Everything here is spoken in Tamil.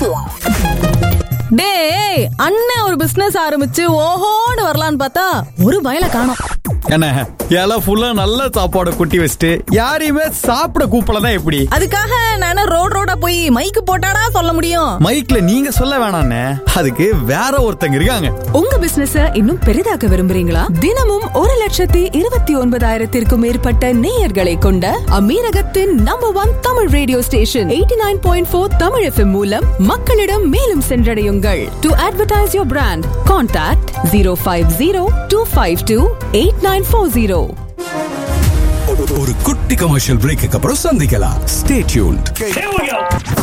டேய் அண்ணன் ஒரு பிசினஸ் ஆரம்பிச்சு ஓஹோன்னு வரலான்னு பார்த்தா ஒரு பயல காணோம் என்ன இலை ஃபுல்லா நல்ல சாப்பாடு கொட்டி வச்சுட்டு யாரையுமே சாப்பிட கூப்பிடல எப்படி அதுக்காக நானே ரோட் ரோடா போய் மைக்கு போட்டாடா சொல்ல முடியும் மைக்ல நீங்க சொல்ல வேணாண்ணே அதுக்கு வேற ஒருத்தங்க இருக்காங்க உங்க பிசினஸ இன்னும் பெரிதாக்க விரும்புறீங்களா தினமும் ஒரு லட்சத்தி இருபத்தி ஒன்பதாயிரத்திற்கும் மேற்பட்ட நேயர்களை கொண்ட அமீரகத்தின் number one Tamil radio station eighty nine point four Tamil FM மூலம் மக்களிடம் மேலும் சென்றடையுங்கள் to advertise your brand contact zero five zero two five two eight nine four zero ஒரு குட்டி கமர்ஷியல் பிரேக்கு அப்புறம் சந்திக்கலாம் ஸ்டே டியூன்ட்